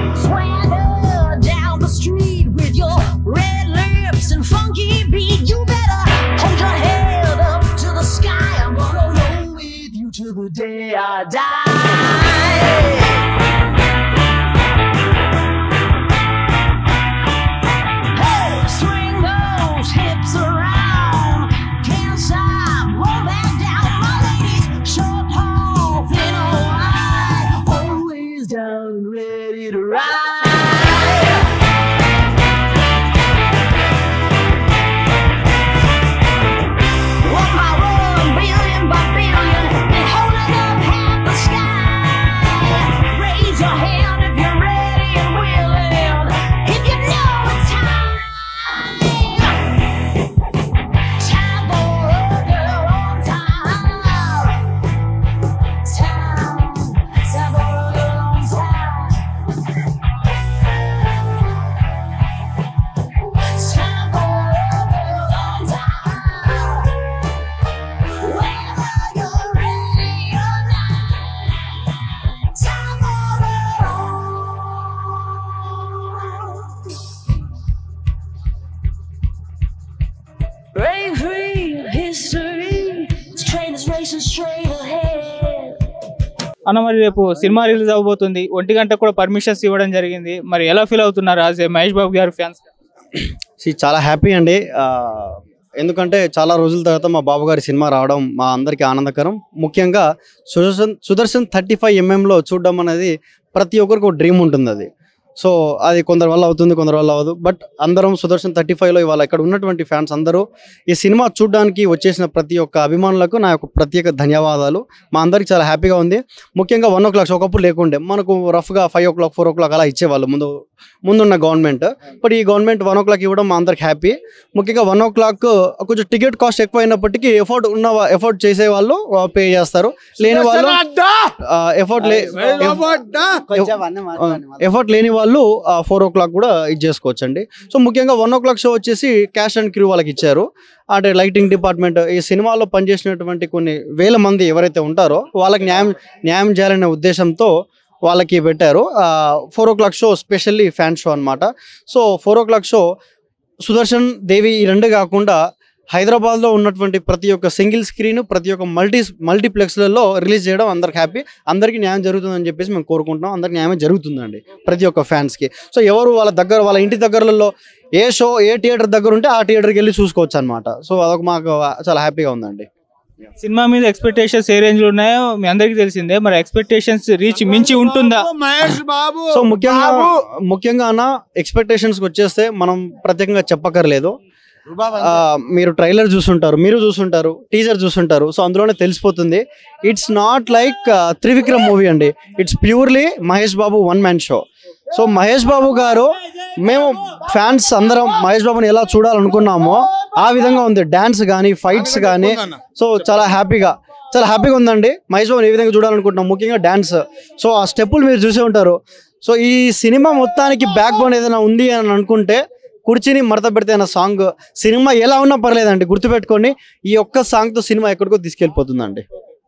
Swagger down the street with your red lips and funky beat. You better hold your head up to the sky. I'm gonna roll with you till the day I die. Hey, swing those hips around. Can't stop, roll that down. My ladies, short, tall, thin or wide, always down and ready to ride. One by one, billion by billion, and holding up half the sky. Raise your hand if you're ready and willing. If you know it's time. Time for a girl on time. Time, time for a girl on time. Time for a girl on time. Whether you're ready or not, time for it all. Break free of history. This train is racing straight ahead. అన్న మరి రేపు cinema release అవబోతుంది ఒంటి గంట కూడా permissions ఇవ్వడం జరిగింది మరి ఎలా ఫీల్ అవుతున్నారు యాజ్ ఏ మహేష్ బాబు గారి ఫ్యాన్స్ See, చాలా హ్యాపీ అండి ఆ, ఎందుకంటే చాలా రోజుల తర్వాత మా బాబు గారి సినిమా రావడం మా అందరికీ ఆనందకరం ముఖ్యంగా సుదర్శన్ సుదర్శన్ థర్టీ ఫైవ్ ఎంఎంలో చూడడం అనేది ప్రతి ఒక్కరికి ఒక డ్రీమ్ ఉంటుంది అది సో అది కొందరి వల్ల అవుతుంది కొందరి వల్ల అవ్వదు బట్ అందరం సుదర్శన్ థర్టీ ఫైవ్లో ఇవాళ ఇక్కడ ఉన్నటువంటి ఫ్యాన్స్ అందరూ ఈ సినిమా చూడడానికి వచ్చేసిన ప్రతి ఒక్క అభిమానులకు నా యొక్క ప్రత్యేక ధన్యవాదాలు మా అందరికి చాలా హ్యాపీగా ఉంది ముఖ్యంగా వన్ ఓ క్లాక్ ఒకప్పుడు లేకుండే మనకు రఫ్గా five o'clock four o'clock అలా ఇచ్చేవాళ్ళు ముందు ముందున్న గవర్నమెంట్ బట్ ఈ గవర్నమెంట్ వన్ ఓ క్లాక్ ఇవ్వడం మా అందరికి హ్యాపీ ముఖ్యంగా వన్ ఓ క్లాక్ కొంచెం టికెట్ కాస్ట్ ఎక్కువ అయినప్పటికీ ఎఫోర్ట్ ఉన్న ఎఫోర్ట్ చేసే వాళ్ళు పే చేస్తారు లేని వాళ్ళు ఎఫోర్ట్ లే ఎఫర్ట్ లేని వాళ్ళు ఫోర్ ఓ క్లాక్ కూడా ఇది చేసుకోవచ్చు అండి సో ముఖ్యంగా వన్ ఓ క్లాక్ షో వచ్చేసి క్యాష్ అండ్ క్రూ వాళ్ళకి ఇచ్చారు అంటే లైటింగ్ డిపార్ట్మెంట్ ఈ సినిమాలో పనిచేసినటువంటి కొన్ని వేల మంది ఎవరైతే ఉంటారో వాళ్ళకి న్యాయం న్యాయం చేయాలనే ఉద్దేశంతో వాళ్ళకి పెట్టారు four o'clock show specially fan show అన్నమాట so four o'clock show Sudarshan Devi ఈ రెండు కాకుండా హైదరాబాద్లో ఉన్నటువంటి ప్రతి ఒక్క సింగిల్ స్క్రీన్ ప్రతి ఒక్క మల్టీ మల్టీప్లెక్స్లలో రిలీజ్ చేయడం అందరికి హ్యాపీ అందరికీ న్యాయం జరుగుతుందని చెప్పేసి మేము కోరుకుంటున్నాం అందరికి న్యాయం జరుగుతుందండి ప్రతి ఒక్క ఫ్యాన్స్కి సో ఎవరు వాళ్ళ దగ్గర వాళ్ళ ఇంటి దగ్గరలలో ఏ షో ఏ థియేటర్ దగ్గర ఉంటే ఆ థియేటర్కి వెళ్ళి చూసుకోవచ్చు అనమాట సో అదొక మాకు చాలా హ్యాపీగా ఉందండి సినిమా మీద ఎక్స్పెక్టేషన్స్ ఏ రేంజ్ లో ఉన్నాయో మీ అందరికీ తెలిసిందే మరి ఎక్స్పెక్టేషన్స్ రీచ్ మించి ఉంటుందా మహేష్ బాబు సో ముఖ్యంగా ముఖ్యంగా అన్న ఎక్స్పెక్టేషన్స్కి వచ్చేస్తే మనం ప్రత్యేకంగా చెప్పక్కర్లేదు ఆ, మీరు ట్రైలర్ చూసుంటారు మీరు చూసుంటారు టీజర్ చూసుంటారు సో అందులోనే తెలిసిపోతుంది it's not like Trivikram movie అండి it's purely Mahesh Babu one man show so Mahesh Babu గారు మేము ఫ్యాన్స్ అందరం మహేష్ బాబుని ఎలా చూడాలనుకున్నామో ఆ విధంగా ఉంది డ్యాన్స్ కానీ ఫైట్స్ కానీ సో చాలా హ్యాపీగా చాలా హ్యాపీగా ఉందండి మహేష్ బాబుని ఏ విధంగా చూడాలనుకుంటున్నాం ముఖ్యంగా డ్యాన్స్ సో ఆ స్టెప్పులు మీరు చూసే ఉంటారు సో ఈ సినిమా మొత్తానికి బ్యాక్ బోన్ ఏదైనా ఉంది అని అనుకుంటే కుర్చీని మడత పెడితే అన్న సాంగ్ సినిమా ఎలా ఉన్నా పర్లేదండి గుర్తుపెట్టుకొని ఈ ఒక్క సాంగ్తో సినిమా ఎక్కడికో తీసుకెళ్ళిపోతుందండి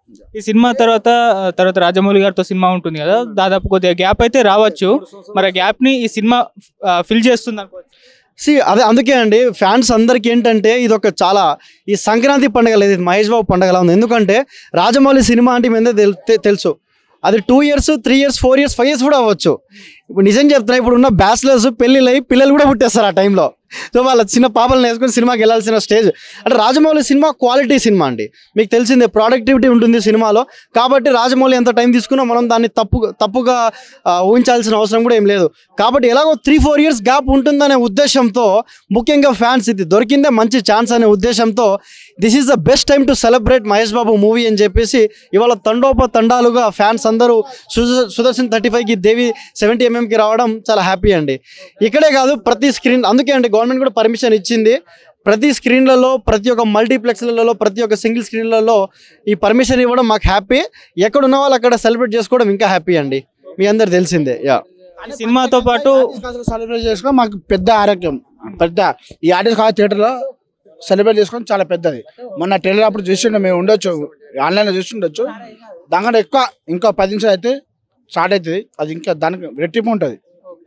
ఈ సినిమా తర్వాత ఆ, తర్వాత రాజమౌళి గారితో సినిమా ఉంటుంది కదా దాదాపు కొద్దిగా గ్యాప్ అయితే రావచ్చు మరి ఆ గ్యాప్ ని ఈ సినిమా ఫిల్ చేస్తుంది అనుకోవచ్చు సి అదే అందుకే అండి ఫ్యాన్స్ అందరికి ఏంటంటే ఇది ఒక చాలా ఈ సంక్రాంతి పండుగ లేదు ఇది మహేష్ బాబు పండుగలా ఉంది ఎందుకంటే రాజమౌళి సినిమా అంటే మీద తెలుసు అది two years three years four years five years కూడా అవ్వచ్చు ఇప్పుడు నిజం చెప్తున్నా ఇప్పుడు ఉన్న బ్యాచిలర్స్ పెళ్ళిళ్ళు అయ్యి పిల్లలు కూడా పుట్టేస్తారు ఆ టైంలో సో వాళ్ళ చిన్న పాపలను వేసుకొని సినిమాకి వెళ్ళాల్సిన స్టేజ్ అంటే రాజమౌళి సినిమా క్వాలిటీ సినిమా అండి మీకు తెలిసిందే ప్రొడక్టివిటీ ఉంటుంది సినిమాలో కాబట్టి రాజమౌళి ఎంత టైం తీసుకున్నా మనం దాన్ని తప్పు తప్పుగా ఆ, ఊహించాల్సిన అవసరం కూడా ఏం లేదు కాబట్టి ఎలాగో త్రీ ఫోర్ ఇయర్స్ గ్యాప్ ఉంటుందనే ఉద్దేశంతో ముఖ్యంగా ఫ్యాన్స్ ఇది దొరికిందే మంచి ఛాన్స్ అనే ఉద్దేశంతో this is the best time to celebrate Mahesh Babu movie అని చెప్పేసి ఇవాళ తండోప తండాలుగా ఫ్యాన్స్ అందరూ సుద- సుదర్శన్ థర్టీ ఫైవ్కి దేవి సెవెంటీ ఎంఎంకి రావడం చాలా హ్యాపీ అండి ఇక్కడే కాదు ప్రతి స్క్రీన్ అందుకే అండి గవర్నమెంట్ కూడా పర్మిషన్ ఇచ్చింది ప్రతి స్క్రీన్లలో ప్రతి ఒక్క మల్టీప్లెక్స్లలో ప్రతి ఒక్క సింగిల్ స్క్రీన్లలో ఈ పర్మిషన్ ఇవ్వడం మాకు హ్యాపీ ఎక్కడ ఉన్న వాళ్ళు అక్కడ సెలబ్రేట్ చేసుకోవడం ఇంకా హ్యాపీ అండి మీ అందరు తెలిసిందే యా ఈ సినిమాతో పాటు సెలబ్రేట్ చేసుకోవడం మాకు పెద్ద ఆరోగ్యం పెద్ద ఈ ఆర్టిస్ట్ కాలేజ్ థియేటర్లో సెలబ్రేట్ చేసుకోవడం చాలా పెద్దది మొన్న ట్రైలర్ అప్పుడు చూసిండే మేము ఉండొచ్చు ఆన్లైన్లో చూస్తుండొచ్చు దానికంటే ఎక్కువ ఇంకా పది నిమిషాలు అయితే స్టార్ట్ అవుతుంది అది ఇంకా దానికి రెట్టింపు ఉంటుంది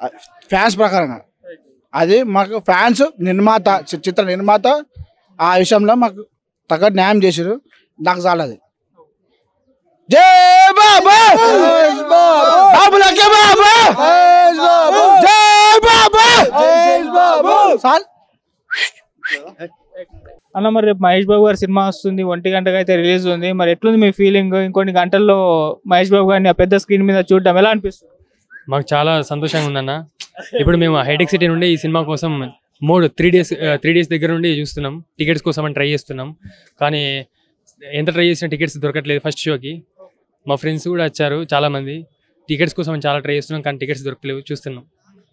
ఫ్యాన్స్ ప్రకారంగా అది మాకు ఫ్యాన్స్ నిర్మాత చి- చిత్ర నిర్మాత ఆ విషయంలో మాకు తగ్గ న్యాయం చేసారు నాకు చాలది జై బాబా బాబులకే బాబా జై బాబా సార్ అన్న మరి రేపు మహేష్ బాబు గారి సినిమా వస్తుంది ఒంటి గంటకు అయితే రిలీజ్ ఉంది మరి ఎట్లుంది మీ ఫీలింగ్ ఇంకొన్ని గంటల్లో మహేష్ బాబు గారిని ఆ పెద్ద స్క్రీన్ మీద చూడడం ఎలా అనిపిస్తుంది మాకు చాలా సంతోషంగా ఉందన్న ఇప్పుడు మేము హైటెక్ సిటీ నుండి ఈ సినిమా కోసం మూడు త్రీ డేస్ త్రీ డేస్ దగ్గర నుండి చూస్తున్నాం టికెట్స్ కోసం అని ట్రై చేస్తున్నాం కానీ ఎంత ట్రై చేసిన టికెట్స్ దొరకట్లేదు ఫస్ట్ షోకి మా ఫ్రెండ్స్ కూడా వచ్చారు చాలా మంది టికెట్స్ కోసం చాలా ట్రై చేస్తున్నాం కానీ టికెట్స్ దొరకలేవు చూస్తున్నాం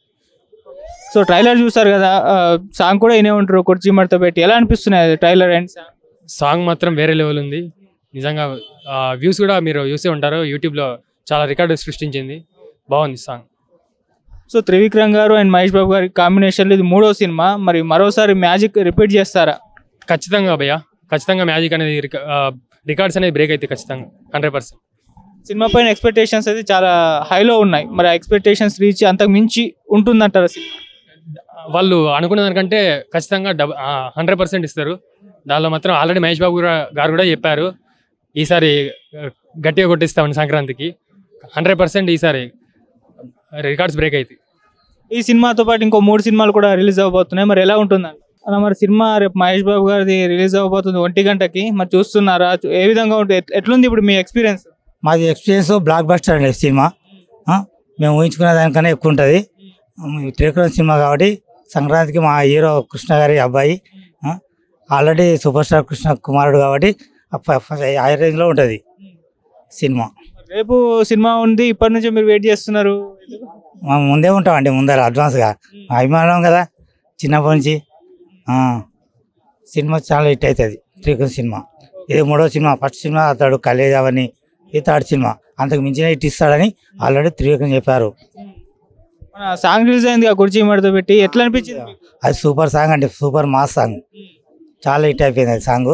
సో ట్రైలర్ చూసారు కదా సాంగ్ కూడా వినే ఉంటారు కుర్చీ మడత పెట్టి ఎలా అనిపిస్తున్నాయి ట్రైలర్ అండ్ సాంగ్ సాంగ్ మాత్రం వేరే లెవెల్ ఉంది నిజంగా వ్యూస్ కూడా మీరు చూసే ఉంటారు యూట్యూబ్లో చాలా రికార్డు సృష్టించింది బాగుంది సాంగ్ సో త్రివిక్రమ్ గారు అండ్ మహేష్ బాబు గారి కాంబినేషన్లో ఇది మూడో సినిమా మరి మరోసారి మ్యాజిక్ రిపీట్ చేస్తారా ఖచ్చితంగా భయ్య ఖచ్చితంగా మ్యాజిక్ అనేది రికార్డ్స్ అనేది బ్రేక్ అయితే ఖచ్చితంగా హండ్రెడ్ పర్సెంట్ సినిమా పైన ఎక్స్పెక్టేషన్స్ అయితే చాలా హైలో ఉన్నాయి మరి ఆ ఎక్స్పెక్టేషన్స్ రీచ్ అంతకు మించి ఉంటుందంటారా సినిమా వాళ్ళు అనుకున్న దానికంటే ఖచ్చితంగా డబ్ హండ్రెడ్ పర్సెంట్ ఇస్తారు దానిలో మాత్రం ఆల్రెడీ మహేష్ బాబు కూడా- గారు కూడా చెప్పారు ఈసారి ఆ, గట్టిగా కొట్టిస్తామని సంక్రాంతికి హండ్రెడ్ పర్సెంట్ ఈసారి రికార్డ్స్ బ్రేక్ అవుతాయి ఈ సినిమాతో పాటు ఇంకో మూడు సినిమాలు కూడా రిలీజ్ అవబోతున్నాయి మరి ఎలా ఉంటుందండి అలా మరి సినిమా రేపు మహేష్ బాబు గారిది రిలీజ్ అవబోతుంది ఒంటి గంటకి మరి చూస్తున్నారా చూ- ఏ విధంగా ఉంటుంది ఎట్- ఎట్లుంది ఇప్పుడు మీ ఎక్స్పీరియన్స్ మాది ఎక్స్పీరియన్స్ బ్లాక్ బస్టర్ అండి సినిమా ఆ, మేము ఊహించుకునే దానికన్నా ఎక్కువ ఉంటుంది త్రివిక్రమ్ సినిమా కాబట్టి సంక్రాంతికి మా హీరో కృష్ణ గారి అబ్బాయి ఆ, ఆల్రెడీ సూపర్ స్టార్ కృష్ణ కుమారుడు కాబట్టి హై రేంజ్లో ఉంటుంది సినిమా రేపు సినిమా ఉంది ఇప్పటి నుంచి మీరు వెయిట్ చేస్తున్నారు మేము ముందే ఉంటామండి ముందర అడ్వాన్స్గా మా అభిమానం కదా చిన్నప్పటి నుంచి ఆ, సినిమా చాలా హిట్ అవుతుంది త్రివిక్రమ్ సినిమా ఇది మూడో సినిమా ఫస్ట్ సినిమా అతడు కలేజ్ అవన్నీ ఇది థర్డ్ సినిమా అంతకు మించిన హిట్ ఇస్తాడని ఆల్రెడీ త్రివిక్రమ్ చెప్పారు మన సాంగ్ రిలీజ్ అయింది ఆ కుర్చీ మడత పెట్టి ఎట్లా అనిపించింది మీకు? అది సూపర్ సాంగ్ అండి సూపర్ మాస్ సాంగ్ చాలా హిట్ అయిపోయింది అది సాంగ్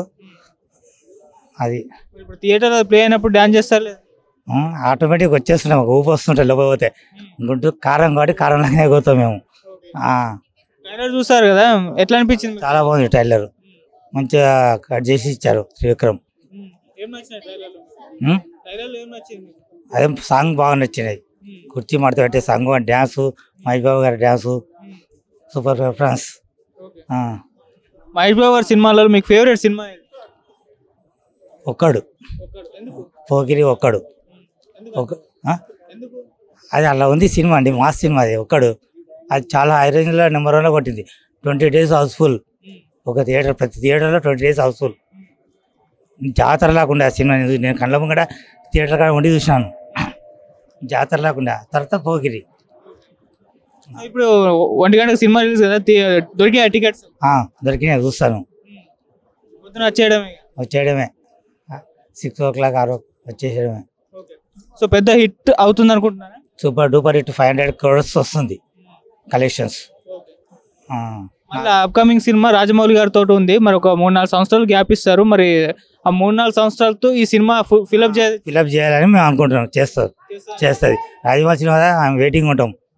అది ఇప్పుడు థియేటర్ ప్లే అయినప్పుడు డాన్స్ చేస్తారు లేదా? ఆటోమేటిక్ వచ్చేస్తున్నాం ఒక ఊపి వస్తుంటాయి లోపల పోతే గుంటూరు కారం కాబట్టి కారంలాగానే ఎగుతాం మేము ఆ, ట్రైలర్ చూసారు కదా ఎట్లా అనిపించింది మీకు? చాలా బాగుంది టైలర్ మంచిగా కట్ చేసి ఇచ్చారు త్రివిక్రమ్ ఉమ్. ఏం నచ్చింది ట్రైలర్లో ఉమ్, ట్రైలర్లో ఏం నచ్చింది అదే సాంగ్ బాగా నచ్చినాయి కుర్చీ మడత పెట్టే సాంగ్ డ్యాన్సు మహేష్ బాబు గారి డ్యాన్సు సూపర్ రెఫరెన్స్ ఓకే ఆ, మహేష్ బాబు గారి సినిమాలలో మీకు ఫేవరెట్ సినిమా ఏది? ఒక్కడు ఒక్కడు. ఎందుకు పోకిరి ఒక్కడు ఎందుకు ఒక ఆ? ఎందుకు అది అలా ఉంది సినిమా అండి మాస్ సినిమా అది ఒక్కడు అది చాలా హై రేంజ్లో నెంబర్ వన్లో కొట్టింది ట్వంటీ డేస్ హౌస్ఫుల్ ఒక థియేటర్ ప్రతి థియేటర్లో ట్వంటీ డేస్ హౌస్ఫుల్ జాతర లేకుండా ఆ సినిమా నేను- నేను కళ్ళ ముంగట థియేటర్ కాడ ఉండి చూసినాను జాతర లేకుండా తర్వాత పోకిరి ఇప్పుడు ఒంటి గంటకు సినిమా రిలీజ్ కదా తి- దొరికాయి టికెట్స్ ఆ, దొరికినాయి చూస్తాను పొద్దున వచ్చేయడమే వచ్చేయడమే సిక్స్ ఓ క్లాక్ ఆరు వచ్చేసేయడమే సో పెద్ద హిట్ అవుతుంది అనుకుంటున్నారా super duper hit five hundred crores వస్తుంది కలెక్షన్స్ మళ్ళీ అప్కమింగ్ సినిమా రాజమౌళి గారితో ఉంది మరి ఒక మూడు నాలుగు సంవత్సరాలు గ్యాప్ ఇస్తారు మరి ఆ మూడు నాలుగు సంవత్సరాలతో ఈ సినిమా ఫిల్అప్ చే ఫిలప్ చేయాలని మేము అనుకుంటున్నాం చేస్తారు చేస్తుంది రాజమౌళి సినిమా ఐఎమ్ వెయిటింగ్ ఉంటాం